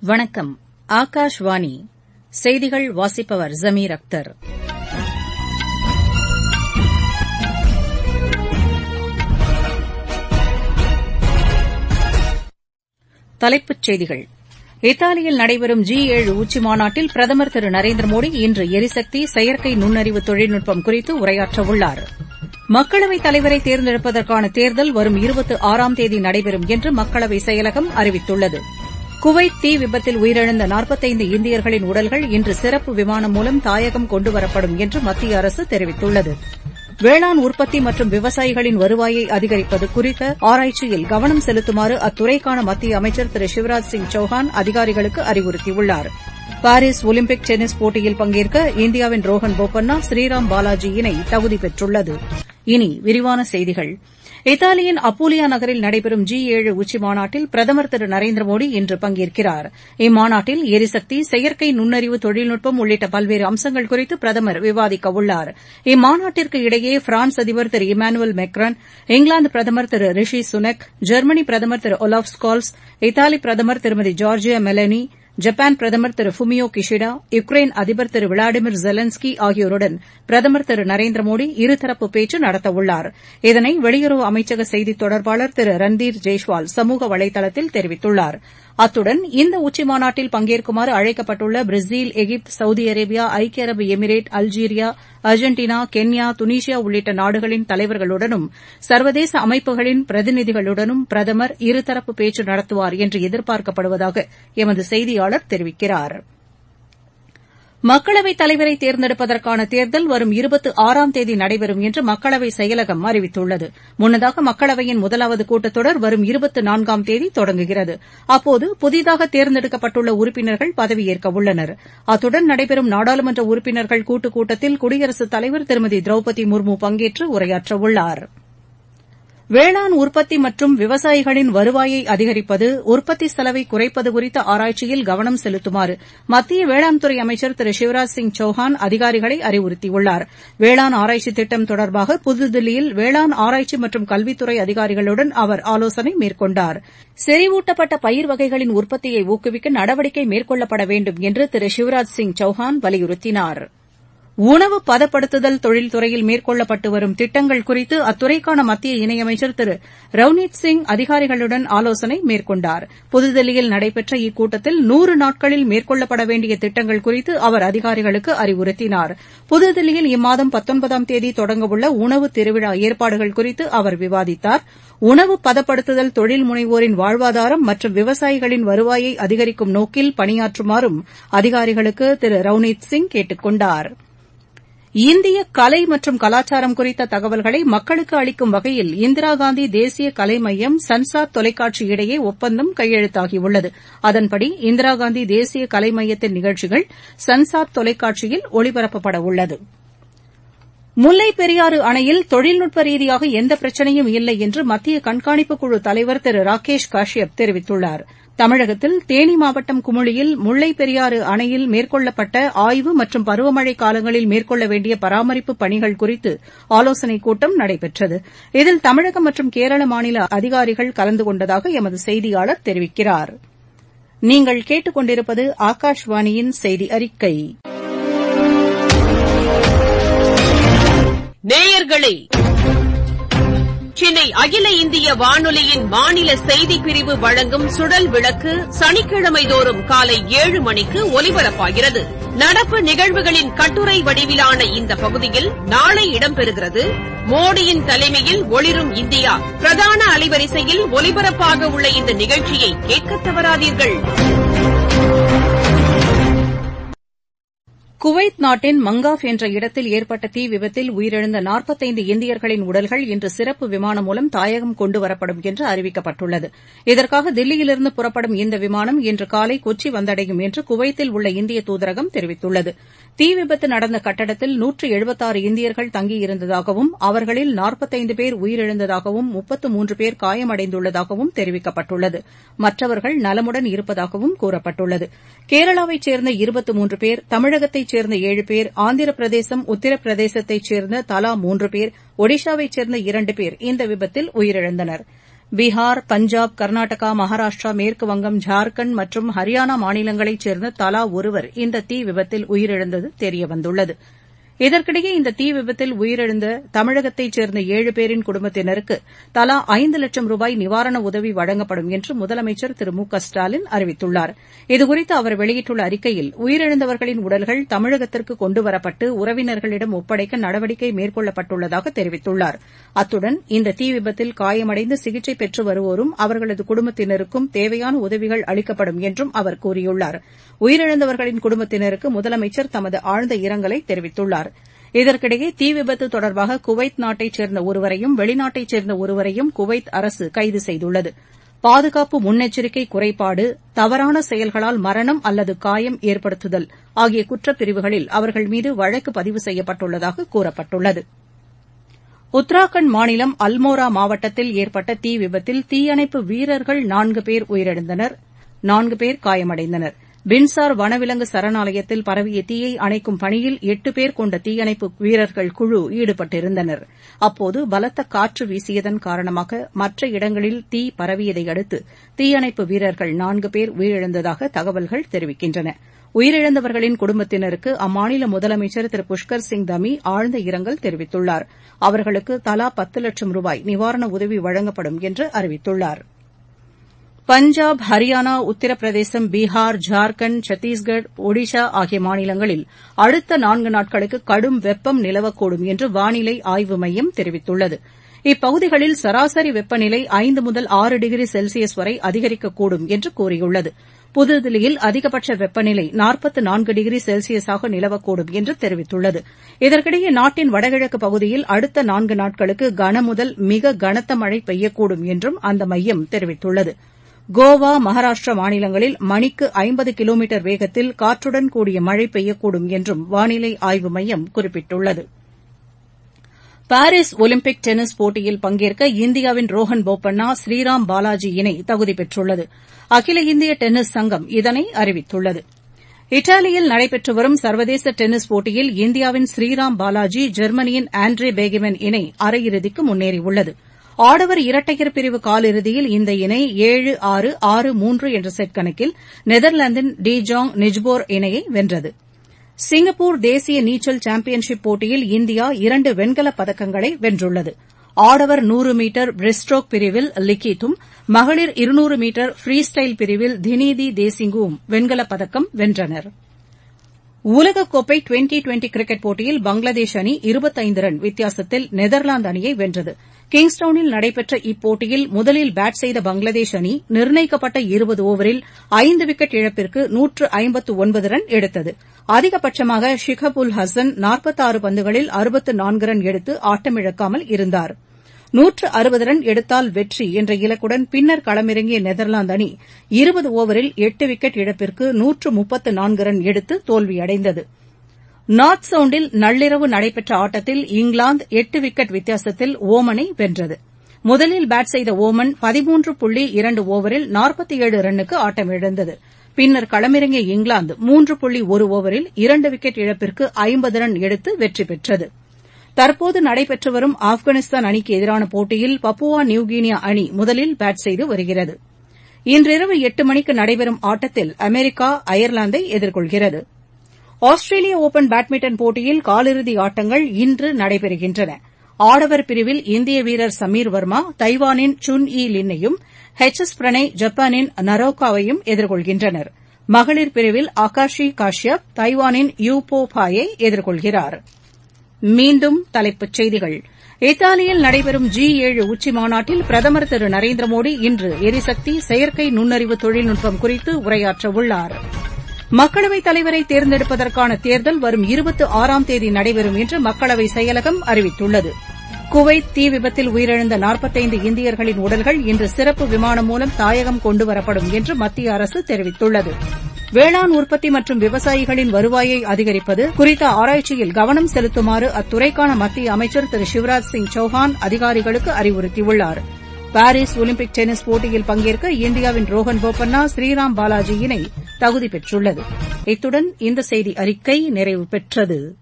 வணக்கம் ஆகாஷ்வாணி செய்திகள் வாசிப்பவர் ஜமீர் அக்தர் தலைப்புச் செய்திகள் இத்தாலியில் நடைபெறும் ஜி ஏழு உச்சிமாநாட்டில் பிரதமர் திரு நரேந்திர மோடி இன்று எரிசக்தி செயற்கை நுண்ணறிவு தொழில்நுட்பம் குறித்து உரையாற்றவுள்ளார் மக்களவைத் தலைவரை தேர்ந்தெடுப்பதற்கான தேர்தல் வரும் இருபத்தி ஆறாம் தேதி நடைபெறும் என்று மக்களவை செயலகம் அறிவித்துள்ளது குவைத் தீ விபத்தில் உயிரிழந்த நாற்பத்தைந்து இந்தியர்களின் உடல்கள் இன்று சிறப்பு விமானம் மூலம் தாயகம் கொண்டுவரப்படும் என்று மத்திய அரசு தெரிவித்துள்ளது வேளாண் உற்பத்தி மற்றும் விவசாயிகளின் வருவாயை அதிகரிப்பது குறித்த ஆராய்ச்சியில் கவனம் செலுத்துமாறு அத்துறைக்கான மத்திய அமைச்சர் திரு சிவராஜ் சிங் சௌஹான் அதிகாரிகளுக்கு அறிவுறுத்தியுள்ளார் பாரீஸ் ஒலிம்பிக் டென்னிஸ் போட்டியில் பங்கேற்க இந்தியாவின் ரோஹன் போபண்ணா ஸ்ரீராம் பாலாஜி இணை தகுதி பெற்றுள்ளது இனி விரிவான செய்திகள் இத்தாலியின் அப்பூலியா நகரில் நடைபெறும் ஜி ஏழு உச்சிமாநாட்டில் பிரதமர் திரு நரேந்திர மோடி இன்று பங்கேற்கிறார் இம்மாநாட்டில் எரிசக்தி செயற்கை நுண்ணறிவு தொழில்நுட்பம் உள்ளிட்ட பல்வேறு அம்சங்கள் குறித்து பிரதமர் விவாதிக்கவுள்ளார் இம்மாநாட்டிற்கு இடையே பிரான்ஸ் அதிபர் திரு இமானுவேல் மெக்ரான் இங்கிலாந்து பிரதமர் திரு ரிஷி சுனக் ஜெர்மனி பிரதமர் திரு ஒலாஃப் ஸ்கால்ஸ் இத்தாலி பிரதமர் திருமதி ஜார்ஜியா மெலனி ஜப்பான் பிரதமர் திரு ஃபுமியோ கிஷிடா யுக்ரைன் அதிபர் திரு விளாடிமிர் ஜெலன்ஸ்கி ஆகியோருடன் பிரதமர் திரு நரேந்திர மோடி இருதரப்பு பேச்சு நடத்தவுள்ளார் இதனை வெளியுறவு அமைச்சக செய்தித் தொடர்பாளர் திரு ரன்தீர் ஜெய்ஸ்வால் சமூக வலைதளத்தில் தெரிவித்துள்ளார் அத்துடன் இந்த உச்சிமாநாட்டில் பங்கேற்குமாறு அழைக்கப்பட்டுள்ள பிரேசில் எகிப்து சவுதி அரேபியா ஐக்கிய அரபு Emirate Algeria Argentina Kenya Tunisia உள்ளிட்ட நாடுகளின் தலைவர்களுடனும் சர்வதேச அமைப்புகளின் பிரதிநிதிகளுடனும் பிரதமர் இருதரப்பு பேச்சு நடத்துவார் என்று எதிர்பார்க்கப்படுவதாக எமது செய்தியாளர் தெரிவிக்கிறார் மக்களவைத் தலைவரை தேர்ந்தெடுப்பதற்கான தேர்தல் வரும் இருபத்தி ஆறாம் தேதி நடைபெறும் என்று மக்களவை செயலகம் அறிவித்துள்ளது முன்னதாக மக்களவையின் முதலாவது கூட்டத்தொடர் வரும் இருபத்தி நான்காம் தேதி தொடங்குகிறது அப்போது புதிதாக தேர்ந்தெடுக்கப்பட்டுள்ள உறுப்பினர்கள் பதவியேற்க உள்ளனர் அத்துடன் நடைபெறும் நாடாளுமன்ற உறுப்பினர்கள் கூட்டுக் கூட்டத்தில் குடியரசுத் தலைவர் திருமதி திரௌபதி முர்மு பங்கேற்று உரையாற்றவுள்ளாா் வேளாண் உற்பத்தி மற்றும் விவசாயிகளின் வருவாயை அதிகரிப்பது உற்பத்தி செலவை குறைப்பது குறித்த ஆராய்ச்சியில் கவனம் செலுத்துமாறு மத்திய வேளாண் துறை அமைச்சர் திரு சிவராஜ் சிங் சௌஹான் அதிகாரிகளை அறிவுறுத்தியுள்ளார் வேளாண் ஆராய்ச்சி திட்டம் தொடர்பாக புதுதில்லியில் வேளாண் ஆராய்ச்சி மற்றும் கல்வித்துறை அதிகாரிகளுடன் அவர் ஆலோசனை மேற்கொண்டார் செறிவூட்டப்பட்ட பயிர் வகைகளின் உற்பத்தியை ஊக்குவிக்க நடவடிக்கை மேற்கொள்ளப்பட வேண்டும் என்று திரு சிவராஜ் சிங் சௌஹான் வலியுறுத்தினாா் உணவு பதப்படுத்துதல் தொழில்துறையில் மேற்கொள்ளப்பட்டு வரும் திட்டங்கள் குறித்து அத்துறைக்கான மத்திய இணையமைச்சர் திரு ரவ்னீத் சிங் அதிகாரிகளுடன் ஆலோசனை மேற்கொண்டார் புதுதில்லியில் நடைபெற்ற இக்கூட்டத்தில் நூறு நாட்களில் மேற்கொள்ளப்பட வேண்டிய திட்டங்கள் குறித்து அவர் அதிகாரிகளுக்கு அறிவுறுத்தினார் புதுதில்லியில் இம்மாதம் பத்தொன்பதாம் தேதி தொடங்கவுள்ள உணவு திருவிழா ஏற்பாடுகள் குறித்து அவர் விவாதித்தார் உணவு பதப்படுத்துதல் தொழில் முனைவோரின் வாழ்வாதாரம் மற்றும் விவசாயிகளின் வருவாயை அதிகரிக்கும் நோக்கில் பணியாற்றுமாறும் அதிகாரிகளுக்கு திரு ரவ்னீத் சிங் கேட்டுக் கொண்டாா் இந்திய கலை மற்றும் கலாச்சாரம் குறித்த தகவல்களை மக்களுக்கு அளிக்கும் வகையில் இந்திரா காந்தி தேசிய கலை மையம் சன்சார் தொலைக்காட்சி இடையே ஒப்பந்தம் கையெழுத்தாகியுள்ளது அதன்படி இந்திரா காந்தி தேசிய கலை மையத்தின் நிகழ்ச்சிகள் சன்சார் தொலைக்காட்சியில் ஒளிபரப்பப்பட உள்ளது முல்லைப் பெரியாறு அணையில் தொழில்நுட்ப ரீதியாக எந்த பிரச்சினையும் இல்லை என்று மத்திய கண்காணிப்புக் குழு தலைவர் திரு ராகேஷ் காஷ்யப் தெரிவித்துள்ளார் தமிழகத்தில் தேனி மாவட்டம் குமுளியில் முல்லைப் பெரியாறு அணையில் மேற்கொள்ளப்பட்ட ஆய்வு மற்றும் பருவமழை காலங்களில் மேற்கொள்ள வேண்டிய பராமரிப்பு பணிகள் குறித்து ஆலோசனைக் கூட்டம் நடைபெற்றது இதில் தமிழகம் மற்றும் கேரள மாநில அதிகாரிகள் கலந்து கொண்டதாக எமது செய்தியாளர் தெரிவிக்கிறார் நீங்கள் கேட்டுக் கொண்டிருப்பது ஆகாஷ்வாணியின் செய்தி அறிக்கை நேயர்களே சென்னை அகில இந்திய வானொலியின் மாநில செய்திப் பிரிவு வழங்கும் சுடல் விளக்கு சனிக்கிழமை தோறும் காலை ஏழு மணிக்கு ஒலிபரப்பாகிறது நடப்பு நிகழ்வுகளின் கட்டுரை வடிவிலான இந்த பகுதியில் நாளை இடம்பெறுகிறது மோடியின் தலைமையில் ஒளிரும் இந்தியா பிரதான அலைவரிசையில் ஒலிபரப்பாக உள்ள இந்த நிகழ்ச்சியை கேட்க தவறாதீர்கள் குவைத் நாட்டின் மங்காஃப் என்ற இடத்தில் ஏற்பட்ட தீ விபத்தில் உயிரிழந்த நாற்பத்தைந்து இந்தியர்களின் உடல்கள் இன்று சிறப்பு விமானம் மூலம் தாயகம் கொண்டுவரப்படும் என்று அறிவிக்கப்பட்டுள்ளது இதற்காக தில்லியிலிருந்து புறப்படும் இந்த விமானம் இன்று காலை கொச்சி வந்தடையும் என்று குவைத்தில் உள்ள இந்திய தூதரகம் தெரிவித்துள்ளது தீ விபத்து நடந்த கட்டடத்தில் நூற்று எழுபத்தாறு இந்தியர்கள் தங்கியிருந்ததாகவும் அவர்களில் நாற்பத்தைந்து பேர் உயிரிழந்ததாகவும் முப்பத்து மூன்று பேர் காயமடைந்துள்ளதாகவும் தெரிவிக்கப்பட்டுள்ளது மற்றவர்கள் நலமுடன் இருப்பதாகவும் கூறப்பட்டுள்ளது கேரளாவைச் சேர்ந்த இருபத்து மூன்று பேர் தமிழகத்தைச் சேர்ந்த ஏழு பேர் ஆந்திர பிரதேசம் உத்தரப்பிரதேசத்தைச் சேர்ந்த தலா மூன்று பேர் ஒடிஷாவைச் சேர்ந்த இரண்டு பேர் இந்த விபத்தில் உயிரிழந்தனர் பீகார் பஞ்சாப் கர்நாடகா மகாராஷ்டிரா மேற்குவங்கம் ஜார்க்கண்ட் மற்றும் ஹரியானா மாநிலங்களைச் சேர்ந்த தலா ஒருவர் இந்த தீ விபத்தில் உயிரிழந்தது தெரியவந்துள்ளது இதற்கிடையே இந்த தீ விபத்தில் உயிரிழந்த தமிழகத்தைச் சேர்ந்த ஏழு பேரின் குடும்பத்தினருக்கு தலா ஐந்து லட்சம் ரூபாய் நிவாரண உதவி வழங்கப்படும் என்று முதலமைச்சர் திரு மு க ஸ்டாலின் அறிவித்துள்ளார் இதுகுறித்து அவர் வெளியிட்டுள்ள அறிக்கையில் உயிரிழந்தவர்களின் உடல்கள் தமிழகத்திற்கு கொண்டுவரப்பட்டு உறவினர்களிடம் ஒப்படைக்க நடவடிக்கை மேற்கொள்ளப்பட்டுள்ளதாக தெரிவித்துள்ளார் அத்துடன் இந்த தீ விபத்தில் காயமடைந்து சிகிச்சை பெற்று வருவோரும் அவர்களது குடும்பத்தினருக்கும் தேவையான உதவிகள் அளிக்கப்படும் என்றும் அவர் கூறியுள்ளார் உயிரிழந்தவர்களின் குடும்பத்தினருக்கு முதலமைச்சர் தமது ஆழ்ந்த இரங்கலை தெரிவித்துள்ளார் இதற்கிடையே தீ விபத்து தொடர்பாக குவைத் நாட்டைச் சேர்ந்த ஒருவரையும் வெளிநாட்டைச் சேர்ந்த ஒருவரையும் குவைத் அரசு கைது செய்துள்ளது பாதுகாப்பு முன்னெச்சரிக்கை குறைபாடு தவறான செயல்களால் மரணம் அல்லது காயம் ஏற்படுத்துதல் ஆகிய குற்றப்பிரிவுகளில் அவர்கள் மீது வழக்கு பதிவு செய்யப்பட்டுள்ளதாக கூறப்பட்டுள்ளது உத்தராகண்ட் மாநிலம் அல்மோரா மாவட்டத்தில் ஏற்பட்ட தீ விபத்தில் தீயணைப்பு வீரர்கள் நான்கு பேர் உயிரிழந்தனர் நான்கு பேர் காயமடைந்தனர் பின்சார் வனவிலங்கு சரணாலயத்தில் பரவிய தீயை அணைக்கும் பணியில் எட்டு பேர் கொண்ட தீயணைப்பு வீரர்கள் குழு ஈடுபட்டிருந்தனர் அப்போது பலத்த காற்று வீசியதன் காரணமாக மற்ற இடங்களில் தீ பரவியதை அடுத்து தீயணைப்பு வீரர்கள் நான்கு பேர் உயிரிழந்ததாக தகவல்கள் தெரிவிக்கின்றன உயிரிழந்தவர்களின் குடும்பத்தினருக்கு அம்மாநில முதலமைச்சர் திரு புஷ்கர் சிங் தமி ஆழ்ந்த இரங்கல் தெரிவித்துள்ளார் அவர்களுக்கு தலா பத்து லட்சம் ரூபாய் நிவாரண உதவி வழங்கப்படும் என்று அறிவித்துள்ளாா் பஞ்சாப் ஹரியானா உத்தரப்பிரதேசம் பீகார் ஜார்க்கண்ட் சத்தீஸ்கர் ஒடிஷா ஆகிய மாநிலங்களில் அடுத்த நான்கு நாட்களுக்கு கடும் வெப்பம் நிலவக்கூடும் என்று வானிலை ஆய்வு மையம் தெரிவித்துள்ளது இப்பகுதிகளில் சராசரி வெப்பநிலை ஐந்து முதல் ஆறு டிகிரி செல்சியஸ் வரை அதிகரிக்கக்கூடும் என்று கூறியுள்ளது புதுதில்லியில் அதிகபட்ச வெப்பநிலை நாற்பத்து நான்கு டிகிரி செல்சியஸாக நிலவக்கூடும் என்று தெரிவித்துள்ளது இதற்கிடையே நாட்டின் வடகிழக்கு பகுதியில் அடுத்த நான்கு நாட்களுக்கு கனமுதல் மிக கனத்த மழை பெய்யக்கூடும் என்றும் அந்த மையம் தெரிவித்துள்ளது கோவா மகாராஷ்டிரா மாநிலங்களில் மணிக்கு ஐம்பது கிலோமீட்டர் வேகத்தில் காற்றுடன் கூடிய மழை பெய்யக்கூடும் என்றும் வானிலை ஆய்வு மையம் குறிப்பிட்டுள்ளது பாரீஸ் ஒலிம்பிக் டென்னிஸ் போட்டியில் பங்கேற்க இந்தியாவின் ரோஹன் போப்பண்ணா ஸ்ரீராம் பாலாஜி இணை தகுதி பெற்றுள்ளது அகில இந்திய டென்னிஸ் சங்கம் இதனை அறிவித்துள்ளது இத்தாலியில் நடைபெற்று வரும் சர்வதேச டென்னிஸ் போட்டியில் இந்தியாவின் ஸ்ரீராம் பாலாஜி ஜெர்மனியின் ஆண்ட்ரே பேகிமன் இணை அரையிறுதிக்கு முன்னேறியுள்ளது ஆடவர் இரட்டையர் பிரிவு காலிறுதியில் இந்த இணை ஏழு ஆறு ஆறு மூன்று என்ற செட் கணக்கில் நெதர்லாந்தின் டி ஜாங் நிஜ்போர் இணையை வென்றது சிங்கப்பூர் தேசிய நீச்சல் சாம்பியன்ஷிப் போட்டியில் இந்தியா இரண்டு வெண்கலப் பதக்கங்களை வென்றுள்ளது ஆடவர் நூறு மீட்டர் பிரெஸ்ட்ரோக் பிரிவில் லிக்கித்தும் மகளிர் இருநூறு மீட்டர் ஃப்ரீ ஸ்டைல் பிரிவில் தினிதி தேசிங்குவும் வெண்கலப் பதக்கம் வென்றனர் உலகக்கோப்பை டுவெண்டி டுவெண்டி கிரிக்கெட் போட்டியில் பங்களாதேஷ் அணி இருபத்தைந்து ரன் வித்தியாசத்தில் நெதர்லாந்து அணியை வென்றது கிங்ஸ்டவுனில் நடைபெற்ற இப்போட்டியில் முதலில் பேட் செய்த பங்களாதேஷ் அணி நிர்ணயிக்கப்பட்ட இருபது ஓவரில் ஐந்து விக்கெட் இழப்பிற்கு நூற்று ஐம்பத்து ஒன்பது ரன் எடுத்தது அதிகபட்சமாக ஷிகப் உல் ஹசன் நாற்பத்தாறு பந்துகளில் அறுபத்து நான்கு ரன் எடுத்து ஆட்டமிழக்காமல் இருந்தார் நூற்று அறுபது ரன் எடுத்தால் வெற்றி என்ற இலக்குடன் பின்னர் களமிறங்கிய நெதர்லாந்து அணி இருபது ஓவரில் எட்டு விக்கெட் இழப்பிற்கு நூற்று முப்பத்து நான்கு ரன் எடுத்து தோல்வியடைந்தது நார்த் சவுண்டில் நள்ளிரவு நடைபெற்ற ஆட்டத்தில் இங்கிலாந்து எட்டு விக்கெட் வித்தியாசத்தில் ஓமனை வென்றது முதலில் பேட் செய்த ஓமன் பதிமூன்று புள்ளி இரண்டு ஓவரில் நாற்பத்தி ஏழு ரன்னுக்கு ஆட்டமிழந்தது பின்னர் களமிறங்கிய இங்கிலாந்து மூன்று புள்ளி ஒரு ஓவரில் இரண்டு விக்கெட் இழப்பிற்கு ஐம்பது ரன் எடுத்து வெற்றி பெற்றது தற்போது நடைபெற்று வரும் ஆப்கானிஸ்தான் அணிக்கு எதிரான போட்டியில் பப்புவா நியூகினியா அணி முதலில் பேட் செய்து வருகிறது இன்றிரவு எட்டு மணிக்கு நடைபெறும் ஆட்டத்தில் அமெரிக்கா அயர்லாந்தை எதிர்கொள்கிறது ஆஸ்திரேலிய ஒபன் பேட்மிண்டன் போட்டியில் காலிறுதி ஆட்டங்கள் இன்று நடைபெறுகின்றன ஆடவர் பிரிவில் இந்திய வீரர் சமீர் வர்மா தைவானின் சுன் யி லின்னையும் எச் எஸ் பிரணய் ஜப்பானின் நரோகாவையும் எதிர்கொள்கின்றனர் மகளிர் பிரிவில் ஆகாஷி காஷ்யப் தைவானின் யூ போ பாயை எதிர்கொள்கிறார் மீண்டும் தலைப்புச் செய்திகள் இத்தாலியில் நடைபெறும் ஜி ஏழு உச்சி மாநாட்டில் பிரதமர் திரு நரேந்திர மோடி இன்று எரிசக்தி செயற்கை நுண்ணறிவு தொழில்நுட்பம் குறித்து உரையாற்றவுள்ளார் மக்களவைத் தலைவரை தேர்ந்தெடுப்பதற்கான தேர்தல் வரும் இருபத்தி ஆறாம் தேதி நடைபெறும் என்று மக்களவை செயலகம் அறிவித்துள்ளது குவைத் தீ விபத்தில் உயிரிழந்த நாற்பத்தைந்து இந்தியர்களின் உடல்கள் இன்று சிறப்பு விமானம் மூலம் தாயகம் கொண்டுவரப்படும் என்று மத்திய அரசு தெரிவித்துள்ளது வேளாண் உற்பத்தி மற்றும் விவசாயிகளின் வருவாயை அதிகரிப்பது குறித்த ஆராய்ச்சியில் கவனம் செலுத்துமாறு அத்துறைக்கான மத்திய அமைச்சர் திரு சிவராஜ் சிங் சௌஹான் அதிகாரிகளுக்கு அறிவுறுத்தியுள்ளார் பாரீஸ் ஒலிம்பிக் டென்னிஸ் போட்டியில் பங்கேற்க இந்தியாவின் ரோஹன் போபண்ணா ஸ்ரீராம் பாலாஜி இணை தகுதி பெற்றுள்ளது இத்துடன் இந்த செய்தி அறிக்கை நிறைவு பெற்றது